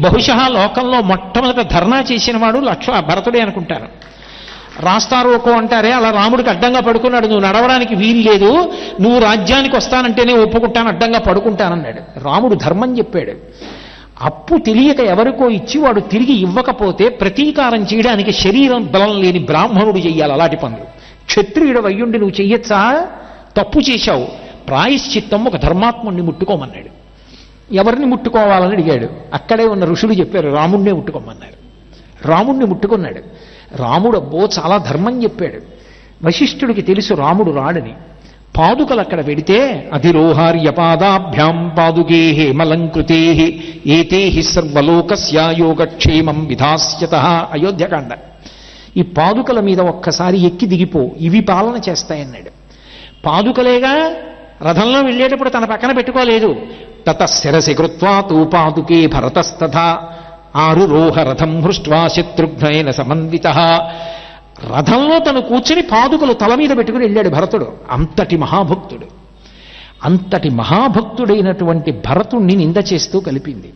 బహుశా లోకంలో మొట్టమొదట ధర్నా చేసిన వాడు లక్ష్మ భరతుడే అనుకుంటారు రాస్తారోకో అంటారే అలా రాముడికి అడ్డంగా పడుకున్నాడు నువ్వు నడవడానికి వీలు లేదు నువ్వు రాజ్యానికి వస్తానంటేనే ఒప్పుకుంటాను అడ్డంగా పడుకుంటానన్నాడు రాముడు ధర్మం చెప్పాడు అప్పు తెలియక ఎవరికో ఇచ్చి వాడు తిరిగి ఇవ్వకపోతే ప్రతీకారం చేయడానికి శరీరం బలం లేని బ్రాహ్మణుడు చెయ్యాలి అలాంటి పనులు క్షత్రియుడు అయ్యుండి నువ్వు చెయ్యొచ్చా తప్పు చేశావు ప్రాయశ్చిత్తం ఒక ధర్మాత్ముణ్ణి ముట్టుకోమన్నాడు ఎవరిని ముట్టుకోవాలని అడిగాడు అక్కడే ఉన్న ఋషులు చెప్పారు రాముణ్ణే ముట్టుకోమన్నారు రాముణ్ణి ముట్టుకున్నాడు రాముడు అబ్బో చాలా ధర్మం చెప్పాడు వశిష్ఠుడికి తెలుసు రాముడు రాడని పాదుకలు అక్కడ పెడితే అధిరోహార్య పాదాభ్యాం పాదుకే హేమలంకృతే ఏతే హి సర్వలోకస్య యోగక్షేమం విధాస్యత అయోధ్యకాండ ఈ పాదుకల మీద ఒక్కసారి ఎక్కి దిగిపో ఇవి పాలన చేస్తాయన్నాడు పాదుకలేగా రథంలో వెళ్ళేటప్పుడు తన పక్కన పెట్టుకోలేదు తత శిరసి కృత్వా తూ పాదుకే భరతస్తథా ఆరురోహ రథం హృష్ట్వా శత్రుఘ్నైన సమన్విత రథంలో తను కూర్చుని పాదుకలు తల మీద పెట్టుకుని వెళ్ళాడు భరతుడు అంతటి మహాభక్తుడు అంతటి మహాభక్తుడైనటువంటి భరతుణ్ణి నింద చేస్తూ కలిపింది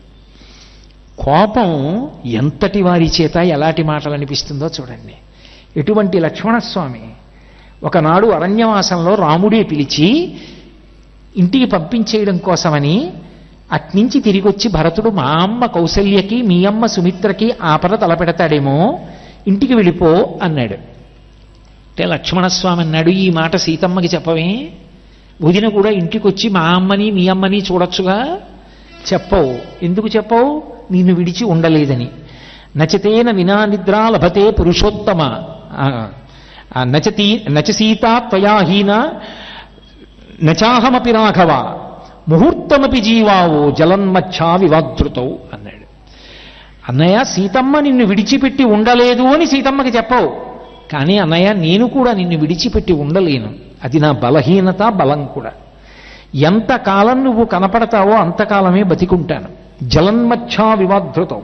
కోపం ఎంతటి వారి చేత ఎలాంటి మాటలు అనిపిస్తుందో చూడండి ఎటువంటి లక్ష్మణస్వామి ఒకనాడు అరణ్యవాసంలో రాముడే పిలిచి ఇంటికి పంపించేయడం కోసమని అట్నుంచి తిరిగి వచ్చి భరతుడు మా అమ్మ కౌసల్యకి మీ అమ్మ సుమిత్రకి ఆపద తలపెడతాడేమో ఇంటికి వెళ్ళిపో అన్నాడు అంటే లక్ష్మణస్వామి అన్నాడు ఈ మాట సీతమ్మకి చెప్పవే వదిన కూడా ఇంటికి వచ్చి మా అమ్మని మీ అమ్మని చూడొచ్చుగా చెప్పవు ఎందుకు చెప్పవు నిన్ను విడిచి ఉండలేదని నచతేన వినా నిద్రా లభతే పురుషోత్తమ ఆ, ఆ, నచతీ నచ సీతా త్వయాహీన నచాహమపి రాఘవ ముహూర్తమపి జీవావో జలన్మచ్చా వివాదృతౌ అన్నాడు అన్నయ్య సీతమ్మ నిన్ను విడిచిపెట్టి ఉండలేదు అని సీతమ్మకి చెప్పవు కానీ అన్నయ్య నేను కూడా నిన్ను విడిచిపెట్టి ఉండలేను అది నా బలహీనత బలం కూడా ఎంతకాలం నువ్వు కనపడతావో అంతకాలమే బతికుంటాను జలన్మచ్చా వివాదృతం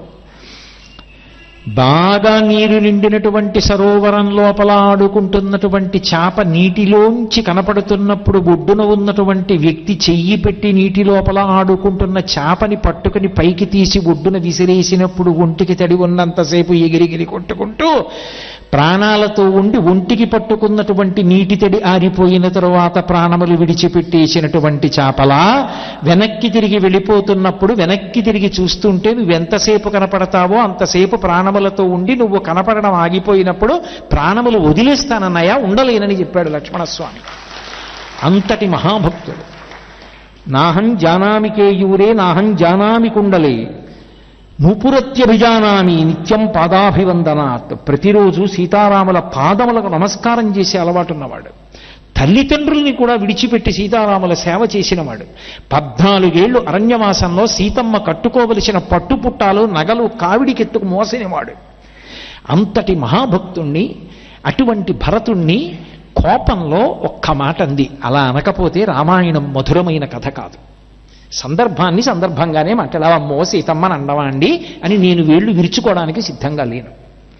బాగా నీరు నిండినటువంటి సరోవరం లోపల ఆడుకుంటున్నటువంటి చేప నీటిలోంచి కనపడుతున్నప్పుడు ఒడ్డున ఉన్నటువంటి వ్యక్తి చెయ్యి పెట్టి నీటి లోపల ఆడుకుంటున్న చేపని పట్టుకుని పైకి తీసి ఒడ్డున విసిరేసినప్పుడు ఒంటికి తడి ఉన్నంతసేపు ఎగిరిగిరి కొట్టుకుంటూ ప్రాణాలతో ఉండి ఒంటికి పట్టుకున్నటువంటి నీటి తడి ఆరిపోయిన తరువాత ప్రాణములు విడిచిపెట్టేసినటువంటి చేపలా వెనక్కి తిరిగి వెళ్ళిపోతున్నప్పుడు వెనక్కి తిరిగి చూస్తుంటే నువ్వు ఎంతసేపు కనపడతావో అంతసేపు ప్రాణములతో ఉండి నువ్వు కనపడడం ఆగిపోయినప్పుడు ప్రాణములు వదిలేస్తానన్నయ్యా ఉండలేనని చెప్పాడు లక్ష్మణస్వామి అంతటి మహాభక్తుడు నాహం జానామి కేయూరే నాహం జానామి కుండలే నూపురత్యభిజానామి నిత్యం పాదాభివందనాత్ ప్రతిరోజు సీతారాముల పాదములకు నమస్కారం చేసే అలవాటు ఉన్నవాడు తల్లిదండ్రుల్ని కూడా విడిచిపెట్టి సీతారాముల సేవ చేసినవాడు పద్నాలుగేళ్లు అరణ్యవాసంలో సీతమ్మ కట్టుకోవలసిన పట్టుపుట్టాలు నగలు కావిడికెత్తుకు మోసినవాడు అంతటి మహాభక్తుణ్ణి అటువంటి భరతుణ్ణి కోపంలో ఒక్క మాట అంది అలా అనకపోతే రామాయణం మధురమైన కథ కాదు సందర్భాన్ని సందర్భంగానే మాట్లాడావా అమ్మో సీతమ్మని అండవా అండి అని నేను వేళ్ళు విరుచుకోవడానికి సిద్ధంగా లేను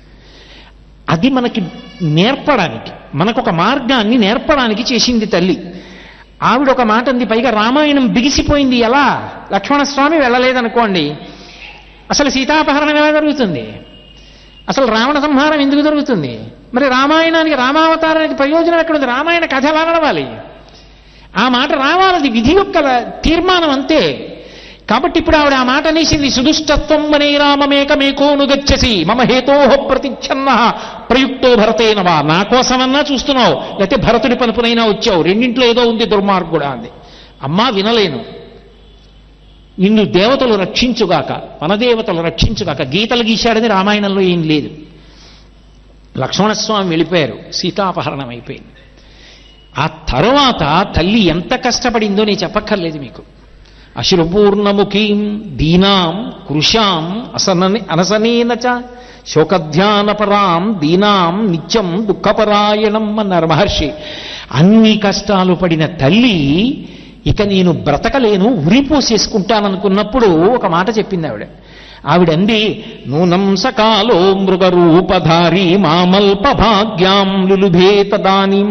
అది మనకి నేర్పడానికి మనకొక మార్గాన్ని నేర్పడానికి చేసింది తల్లి ఆవిడ ఒక మాట అంది పైగా రామాయణం బిగిసిపోయింది ఎలా లక్ష్మణస్వామి వెళ్ళలేదనుకోండి అసలు సీతాపహరణం ఎలా జరుగుతుంది అసలు రావణ సంహారం ఎందుకు జరుగుతుంది మరి రామాయణానికి రామావతారానికి ప్రయోజనం ఎక్కడుంది రామాయణ కథ ఎలా నడవాలి ఆ మాట రావాలది విధి యొక్క తీర్మానం అంతే కాబట్టి ఇప్పుడు ఆవిడ ఆ మాట అనేసింది సుదుష్టత్వం అనే రామమేకమేకోను గచ్చసి మమ హేతోహ ప్రతిచ్ఛన్న ప్రయుక్తో భరతేనవా నా కోసమన్నా చూస్తున్నావు లేకపోతే భరతుడి పనుపునైనా వచ్చావు రెండింట్లో ఏదో ఉంది దుర్మార్గుడా అంది అమ్మా వినలేను నిన్ను దేవతలు రక్షించుగాక వనదేవతలు రక్షించుగాక గీతలు గీశాడని రామాయణంలో ఏం లేదు లక్ష్మణస్వామి వెళ్ళిపోయారు సీతాపహరణం అయిపోయింది ఆ తరువాత తల్లి ఎంత కష్టపడిందో నేను చెప్పక్కర్లేదు మీకు అశ్రుపూర్ణముఖీం దీనాం కృషాం అసనని అనసనేన చ శోకధ్యానపరాం దీనాం నిత్యం దుఃఖపరాయణం అన్నారు మహర్షి అన్ని కష్టాలు పడిన తల్లి ఇక నేను బ్రతకలేను ఉరిపోసేసుకుంటాననుకున్నప్పుడు ఒక మాట చెప్పింది ఆవిడ ఆవిడంది నూనం సకాలో మృగరూపధారి మామల్ప భాగ్యాం లులుభే తదానీం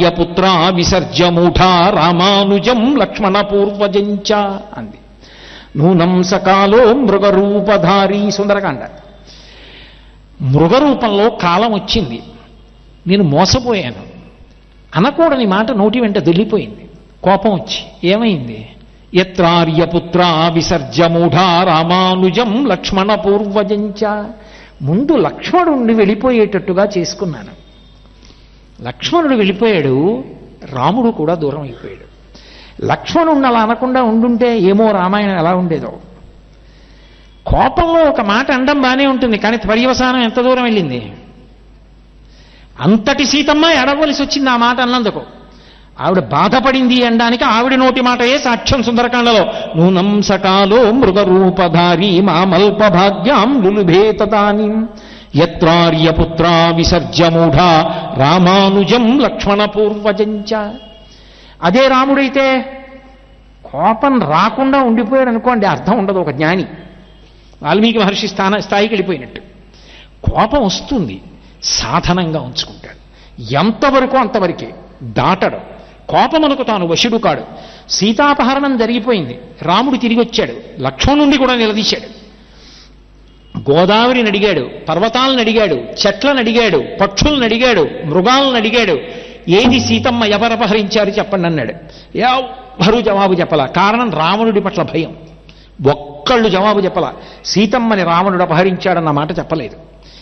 యత్రార్యపుత్రా విసర్జమూఢా రామానుజం లక్ష్మణ పూర్వజంచ అంది నూనం సకాలో మృగరూపధారి సుందరకాండ మృగరూపంలో కాలం వచ్చింది నేను మోసపోయాను అనకూడని మాట నోటి వెంట దొల్లిపోయింది కోపం వచ్చి ఏమైంది ఎత్రార్యపుత్ర విసర్జమూఢా రామానుజం లక్ష్మణ పూర్వజంచ ముందు లక్ష్మణుడిని వెళ్ళిపోయేటట్టుగా చేసుకున్నాను లక్ష్మణుడు వెళ్ళిపోయాడు రాముడు కూడా దూరం అయిపోయాడు లక్ష్మణుడిని అలా అనకుండా ఉండుంటే ఏమో రామాయణం ఎలా ఉండేదో కోపంలో ఒక మాట అండం బానే ఉంటుంది కానీ పర్యవసానం ఎంత దూరం వెళ్ళింది అంతటి సీతమ్మ ఎడవలసి వచ్చింది ఆ మాట అన్నందుకు ఆవిడ బాధపడింది అనడానికి ఆవిడ నోటి మాటయే సాక్ష్యం సుందరకాండలో నూనం సకాలో మృగరూపధారి మామల్ప భాగ్యాం లులుభేతదాని యత్రార్యపుత్ర విసర్జమూఢ రామానుజం లక్ష్మణ పూర్వజంచ అదే రాముడైతే కోపం రాకుండా ఉండిపోయాడు అనుకోండి అర్థం ఉండదు ఒక జ్ఞాని వాల్మీకి మహర్షి స్థాన స్థాయికి వెళ్ళిపోయినట్టు కోపం వస్తుంది సాధనంగా ఉంచుకుంటాడు ఎంతవరకు అంతవరకే దాటడు కోపమునకు తాను వశుడు కాడు సీతాపహరణం జరిగిపోయింది రాముడు తిరిగి వచ్చాడు లక్ష్మణుండి కూడా నిలదీశాడు గోదావరిని అడిగాడు పర్వతాలను అడిగాడు చెట్లను అడిగాడు పక్షులను అడిగాడు మృగాలను అడిగాడు ఏది సీతమ్మ ఎవరపహరించారు చెప్పండి అన్నాడు ఎవ్వరూ జవాబు చెప్పలా కారణం రావణుడి పట్ల భయం ఒక్కళ్ళు జవాబు చెప్పలా సీతమ్మని రావణుడు అపహరించాడన్న మాట చెప్పలేదు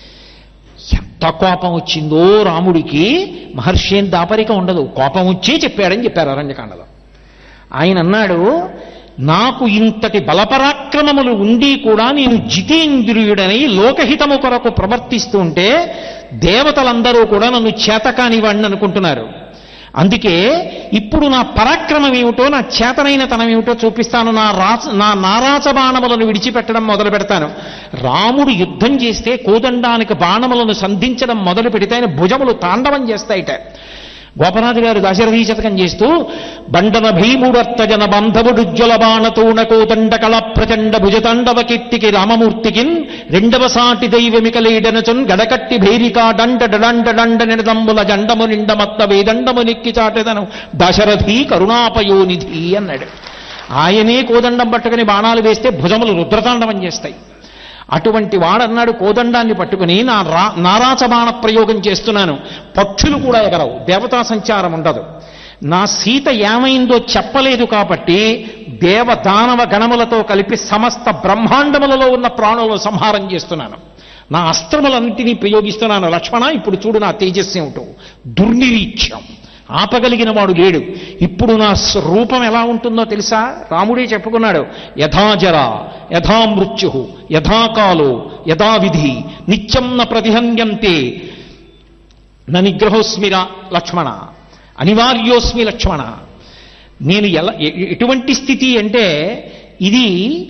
ఎంత కోపం వచ్చిందో రాముడికి మహర్షి ఏం దాపరిక ఉండదు కోపం వచ్చే చెప్పాడని చెప్పారు అరణ్యకాండలో ఆయన అన్నాడు నాకు ఇంతటి బలపరాక్రమములు ఉండి కూడా నేను జితేంద్రియుడనై లోకహితము కొరకు ప్రవర్తిస్తూ ఉంటే దేవతలందరూ కూడా నన్ను చేతకానివాడిని అనుకుంటున్నారు అందుకే ఇప్పుడు నా పరాక్రమం ఏమిటో నా చేతనైన తనం ఏమిటో చూపిస్తాను నా రాచ నా నారాచ బాణములను విడిచిపెట్టడం మొదలు పెడతాను రాముడు యుద్ధం చేస్తే కోదండానికి బాణములను సంధించడం మొదలు పెడితే ఆయన భుజములు తాండవం చేస్తాయిట గోపనాథు గారు దాశరథీ శతకం చేస్తూ బండన భీముడర్తజన బంధవుడుజ్వల బాణతూణ కోదండ కళ ప్రచండ భుజతాండవ కీర్తికి రామమూర్తికిన్ రెండవ సాటి దైవమికలీడనచున్ గడకట్టి భేరికా డండ డండ డండ నిడదంబుల జండము నిండమత్త వేదండము నిక్కి చాటెదను దశరథి కరుణాపయోనిధి అన్నాడు ఆయనే కోదండం పట్టుకుని బాణాలు వేస్తే భుజములు రుద్రతాండవం చేస్తాయి అటువంటి వాడన్నాడు కోదండాన్ని పట్టుకుని నా రా నారాచ బాణ ప్రయోగం చేస్తున్నాను పక్షులు కూడా ఎగరవు దేవతా సంచారం ఉండదు నా సీత ఏమైందో చెప్పలేదు కాబట్టి దేవదానవ గణములతో కలిపి సమస్త బ్రహ్మాండములలో ఉన్న ప్రాణులను సంహారం చేస్తున్నాను నా అస్త్రములన్నింటినీ ప్రయోగిస్తున్నాను లక్ష్మణ ఇప్పుడు చూడు నా తేజస్సు ఏమిటో దుర్నిరీక్ష్యం ఆపగలిగిన వాడు లేడు ఇప్పుడు నా స- రూపం ఎలా ఉంటుందో తెలుసా రాముడే చెప్పుకున్నాడు యథాజర యథా మృత్యు యథాకాలో యథావిధి నిత్యం న ప్రతిహన్యంతే న నిగ్రహోస్మిరా లక్ష్మణ అనివార్యోస్మి లక్ష్మణ నేను ఎలా ఎ- ఎటువంటి స్థితి అంటే ఇది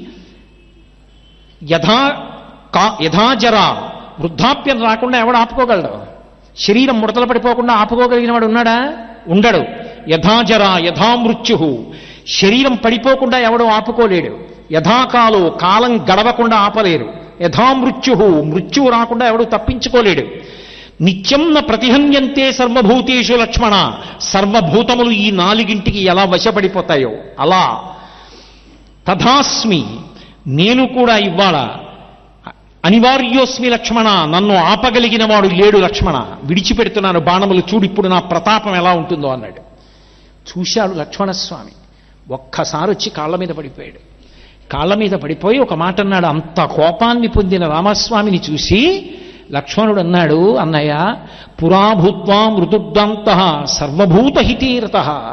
యథా కా యథాజర వృద్ధాప్యం రాకుండా ఎవడు ఆపుకోగలడు శరీరం ముడతలు పడిపోకుండా ఆపుకోగలిగిన వాడు ఉన్నాడా ఉండడు యథాజర యథామృత్యు శరీరం పడిపోకుండా ఎవడు ఆపుకోలేడు యథాకాలో కాలం గడవకుండా ఆపలేరు యథామృత్యు మృత్యువు రాకుండా ఎవడు తప్పించుకోలేడు నిత్యం న ప్రతిహన్యంతే సర్వభూతేషు లక్ష్మణ సర్వభూతములు ఈ నాలుగింటికి ఎలా వశపడిపోతాయో అలా తథాస్మి నేను కూడా ఇవాళ అనివార్యోస్మి లక్ష్మణ నన్ను ఆపగలిగిన వాడు లేడు లక్ష్మణ విడిచిపెడుతున్నాను బాణములు చూడు ఇప్పుడు నా ప్రతాపం ఎలా ఉంటుందో అన్నాడు చూశాడు లక్ష్మణస్వామి ఒక్కసారి వచ్చి కాళ్ళ మీద పడిపోయాడు కాళ్ళ మీద పడిపోయి ఒక మాట అన్నాడు అంత కోపాన్ని పొందిన రామస్వామిని చూసి లక్ష్మణుడు అన్నాడు అన్నయ్య పురాభూత్వా మృదుద్దంత సర్వభూతహితీరత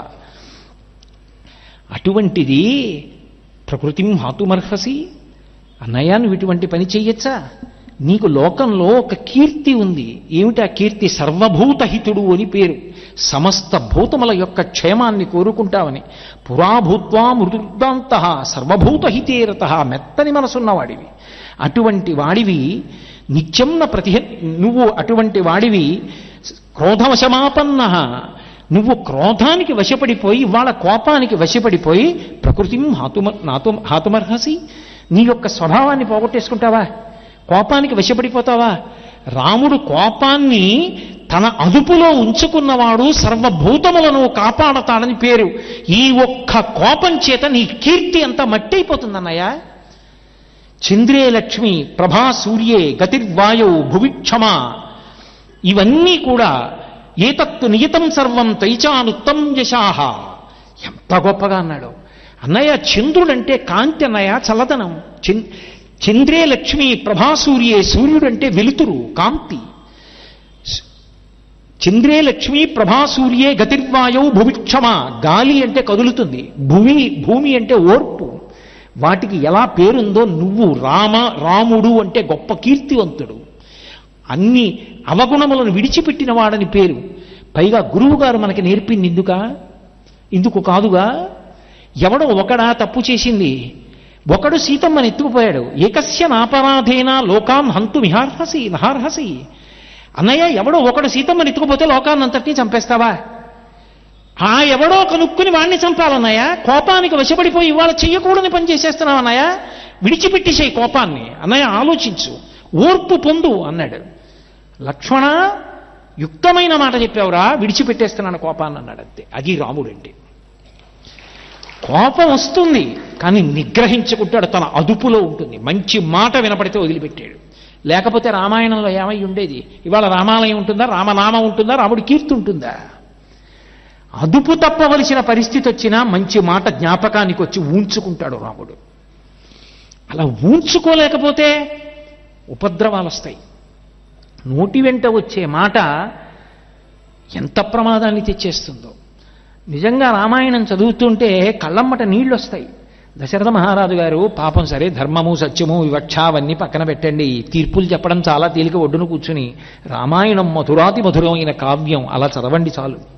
అటువంటిది ప్రకృతిం హాతుమర్హసి అన్నయ్య నువ్వు ఇటువంటి పని చెయ్యొచ్చా నీకు లోకంలో ఒక కీర్తి ఉంది ఏమిటి ఆ కీర్తి సర్వభూతహితుడు అని పేరు సమస్త భూతముల యొక్క క్షేమాన్ని కోరుకుంటావని పురాభూత్వా మృదుర్దాంత సర్వభూతహితేరత మెత్తని మనసున్నవాడివి అటువంటి వాడివి నిత్యంన ప్రతిహ నువ్వు అటువంటి వాడివి క్రోధవశమాపన్న నువ్వు క్రోధానికి వశపడిపోయి వాళ్ళ కోపానికి వశపడిపోయి ప్రకృతిం హాతుమ నాతు హాతుమర్హసి నీ యొక్క స్వభావాన్ని పోగొట్టేసుకుంటావా కోపానికి వశపడిపోతావా రాముడు కోపాన్ని తన అదుపులో ఉంచుకున్నవాడు సర్వభూతములను కాపాడతాడని పేరు ఈ ఒక్క కోపం చేత నీ కీర్తి అంతా మట్టి అయిపోతుందన్నయ్య చంద్రే లక్ష్మి ప్రభా సూర్యే గతిర్వాయౌ భువిక్షమ ఇవన్నీ కూడా ఏతత్తు నియతం సర్వం తైచానుత్తం యశాహ ఎంత గొప్పగా అన్నాడు అన్నయ్య చంద్రుడంటే కాంతి అన్నయ్య చల్లదనం చం- చంద్రే లక్ష్మి ప్రభాసూర్యే సూర్యుడంటే వెలుతురు కాంతి చంద్రే లక్ష్మి ప్రభాసూర్యే గతిర్వాయౌ భువిక్షమ గాలి అంటే కదులుతుంది భూమి భూమి అంటే ఓర్పు వాటికి ఎలా పేరుందో నువ్వు రామ రాముడు అంటే గొప్ప కీర్తివంతుడు అన్ని అవగుణములను విడిచిపెట్టిన వాడని పేరు పైగా గురువు గారు మనకి నేర్పింది ఇందుక ఇందుకు కాదుగా ఎవడో ఒకడా తప్పు చేసింది ఒకడు సీతమ్మని ఎత్తుకుపోయాడు ఏకస్య నాపరాధేన లోకాన్ హంతు మిహార్హసి నహార్హసి అన్నయ్య ఎవడో ఒకడు సీతమ్మని ఎత్తుకుపోతే లోకాన్నంతటినీ చంపేస్తావా ఆ ఎవడో కనుక్కుని వాణ్ణి చంపాలన్నయ్య కోపానికి వశపడిపోయి ఇవాళ చెయ్యకూడని పని చేసేస్తున్నావు అన్నయ్య విడిచిపెట్టేసేయి కోపాన్ని అన్నయ్య ఆలోచించు ఓర్పు పొందు అన్నాడు లక్ష్మణ యుక్తమైన మాట చెప్పావురా విడిచిపెట్టేస్తున్నాను కోపాన్ని అన్నాడు అంతే అది రాముడంటే కోపం వస్తుంది కానీ నిగ్రహించుకుంటాడు తన అదుపులో ఉంటుంది మంచి మాట వినపడితే వదిలిపెట్టాడు లేకపోతే రామాయణంలో ఏమై ఉండేది ఇవాళ రామాలయం ఉంటుందా రామనామం ఉంటుందా రాముడి కీర్తి ఉంటుందా అదుపు తప్పవలసిన పరిస్థితి వచ్చినా మంచి మాట జ్ఞాపకానికి వచ్చి ఊంచుకుంటాడు రాముడు అలా ఊంచుకోలేకపోతే ఉపద్రవాలు వస్తాయి నోటి వెంట వచ్చే మాట ఎంత ప్రమాదాన్ని తెచ్చేస్తుందో నిజంగా రామాయణం చదువుతుంటే కళ్ళమ్మట నీళ్ళు వస్తాయి దశరథ మహారాజు గారు పాపం సరే ధర్మము సత్యము వివక్ష అవన్నీ పక్కన పెట్టండి తీర్పులు చెప్పడం చాలా తేలిక ఒడ్డున కూర్చుని రామాయణం మధురాతి మధురమైన కావ్యం అలా చదవండి చాలు